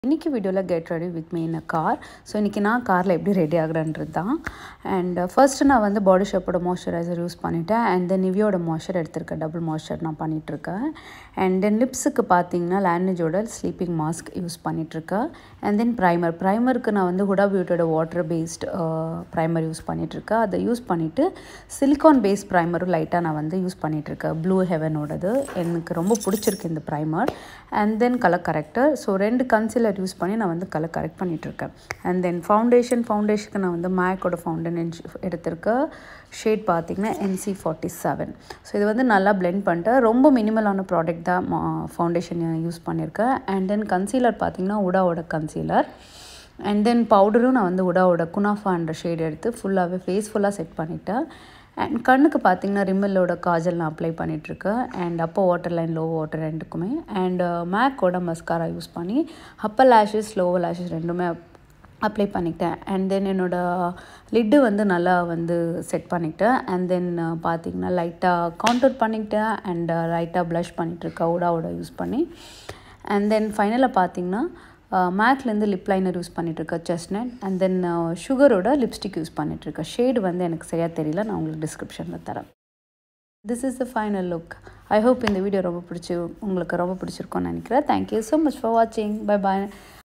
இன்றைக்கி வீடியோவில் get ready with me in a car so இன்றைக்கி நான் காரில் எப்படி ரெடி ஆகுறேன்றது தான் அண்ட் ஃபர்ஸ்ட்டு நான் வந்து பாடி ஷாப்போட மாய்ஸ்சரைசர் யூஸ் பண்ணிவிட்டேன் அண்ட் தென் நிவியோட மாய்ஸ்சர் எடுத்திருக்கேன் டபுள் மாய்ஸ்சர் நான் பண்ணிகிட்ருக்கேன் அண்ட் தென் லிப்ஸுக்கு பார்த்தீங்கன்னா லேண்ட்ஜோட ஸ்லீப்பிங் மாஸ்க் யூஸ் பண்ணிகிட்ருக்கேன் அண்ட் தென் ப்ரைமர் ப்ரைமருக்கு நான் வந்து ஹுடா பியூட்டியோட வாட்டர் பேஸ்ட் ப்ரைமர் யூஸ் பண்ணிகிட்ருக்கேன் அதை யூஸ் பண்ணிவிட்டு சிலிக்கான் பேஸ்ட் ப்ரைமரும் லைட்டாக நான் வந்து யூஸ் பண்ணிகிட்ருக்கேன் ப்ளூ ஹெவனோடது எனக்கு ரொம்ப பிடிச்சிருக்கு இந்த primer and then colour corrector so ரெண்டு கன்சிலர் யூஸ் பண்ணி நான் வந்து கலர் கரெக்ட் பண்ணிகிட்ருக்கேன் அண்ட் தென் ஃபவுண்டேஷன் ஃபவுண்டேஷனுக்கு நான் வந்து மேக்கோட ஃபவுண்டன் எடுத்திருக்கேன் ஷேட் பார்த்திங்கன்னா என்சி ஃபார்ட்டி செவன் ஸோ இது வந்து நல்லா பிளெண்ட் பண்ணிட்டு ரொம்ப மினிமலான ப்ராடக்ட் தான் ஃபவுண்டேஷன் யூஸ் பண்ணியிருக்கேன் அண்ட் தென் கன்சீலர் பார்த்திங்கன்னா உடாவோட கன்சீலர் அண்ட் தென் பவுடரும் நான் வந்து உடாவோட குனாஃபான்ற ஷேட் எடுத்து ஃபுல்லாகவே ஃபேஸ் ஃபுல்லாக செட் பண்ணிவிட்டேன் அண்ட் கண்ணுக்கு பார்த்தீங்கன்னா ரிம்மலோட காஜல் நான் அப்ளை பண்ணிகிட்ருக்கேன் அண்ட் அப்போ வாட்டர் லைன் லோ வாட்டர் ரெண்டுக்குமே அண்ட் மேக்கோட மஸ்காரா யூஸ் பண்ணி அப்பர் லேஷஸ் லோவர் லேஷஸ் ரெண்டுமே அப்ளை பண்ணிக்கிட்டேன் அண்ட் தென் என்னோடய லிட்டு வந்து நல்லா வந்து செட் பண்ணிக்கிட்டேன் அண்ட் தென் பார்த்திங்கன்னா லைட்டாக கவுண்டர் பண்ணிக்கிட்டேன் அண்ட் லைட்டாக ப்ளஷ் பண்ணிகிட்ருக்கேன் உடாவோட யூஸ் பண்ணி அண்ட் தென் ஃபைனலாக பார்த்திங்கன்னா மேக்லேருந்து லிப் லைனர் யூஸ் பண்ணிகிட்ருக்கேன் செஸ்னட் அண்ட் தென் சுகரோட லிப்ஸ்டிக் யூஸ் பண்ணிகிட்ருக்கேன் ஷேடு வந்து எனக்கு சரியாக தெரியல நான் உங்களுக்கு டிஸ்கிரிப்ஷனில் தரேன் this is the final look I hope இந்த வீடியோ ரொம்ப பிடிச்சி உங்களுக்கு ரொம்ப பிடிச்சிருக்கோன்னு நினைக்கிறேன் தேங்க்யூ ஸோ மச் ஃபார் வாட்சிங் பை பாய்